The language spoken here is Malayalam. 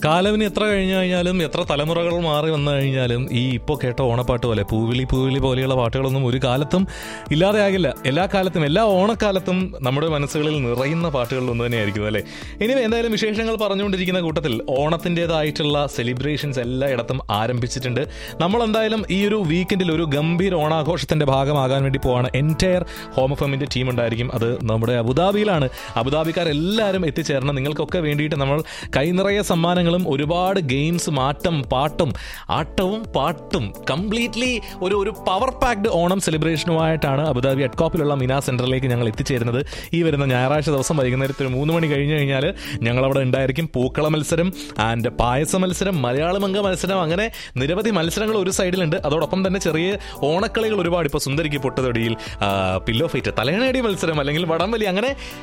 കാലവിന് എത്ര കഴിഞ്ഞു കഴിഞ്ഞാലും എത്ര തലമുറകൾ മാറി വന്നു കഴിഞ്ഞാലും ഈ ഇപ്പോൾ കേട്ട ഓണപ്പാട്ട് പോലെ പൂവിളി പൂവിളി പോലെയുള്ള പാട്ടുകളൊന്നും ഒരു കാലത്തും ഇല്ലാതെയാകില്ല എല്ലാ കാലത്തും എല്ലാ ഓണക്കാലത്തും നമ്മുടെ മനസ്സുകളിൽ നിറയുന്ന പാട്ടുകളിൽ ഒന്ന് തന്നെയായിരിക്കും അല്ലേ ഇനി എന്തായാലും വിശേഷങ്ങൾ പറഞ്ഞുകൊണ്ടിരിക്കുന്ന കൂട്ടത്തിൽ ഓണത്തിൻ്റെതായിട്ടുള്ള സെലിബ്രേഷൻസ് എല്ലായിടത്തും ആരംഭിച്ചിട്ടുണ്ട് നമ്മൾ എന്തായാലും ഈ ഒരു വീക്കെൻഡിൽ ഒരു ഗംഭീര ഓണാഘോഷത്തിന്റെ ഭാഗമാകാൻ വേണ്ടി പോവാണ് എൻറ്റയർ ഹോം ഫമിന്റെ ടീം ഉണ്ടായിരിക്കും അത് നമ്മുടെ അബുദാബിയിലാണ് അബുദാബിക്കാരെല്ലാവരും എത്തിച്ചേരണം നിങ്ങൾക്കൊക്കെ വേണ്ടിയിട്ട് നമ്മൾ കൈനിറയ സമ്മാനങ്ങളും ഒരുപാട് ഗെയിംസ് മാറ്റം പാട്ടും ആട്ടവും പാട്ടും കംപ്ലീറ്റ്ലി ഒരു ഒരു പവർ പാക്ഡ് ഓണം സെലിബ്രേഷനുമായിട്ടാണ് അബുദാബി അഡ്കോപ്പിലുള്ള മിന സെന്ററിലേക്ക് ഞങ്ങൾ എത്തിച്ചേരുന്നത് ഈ വരുന്ന ഞായറാഴ്ച ദിവസം വൈകുന്നേരത്തിന് മൂന്ന് മണി കഴിഞ്ഞ് കഴിഞ്ഞാൽ ഞങ്ങൾ അവിടെ ഉണ്ടായിരിക്കും പൂക്കള മത്സരം ആൻഡ് പായസ മത്സരം മലയാളമംഗ മത്സരം അങ്ങനെ നിരവധി മത്സരങ്ങൾ ഒരു സൈഡിലുണ്ട് അതോടൊപ്പം തന്നെ ചെറിയ ഓണക്കളികൾ ഒരുപാട് ഇപ്പോൾ സുന്ദരിക്ക് പൊട്ടുതൊടിയിൽ പില്ലോ ഫൈറ്റ് തലയണേടി മത്സരം അല്ലെങ്കിൽ വടംവലി അങ്ങനെ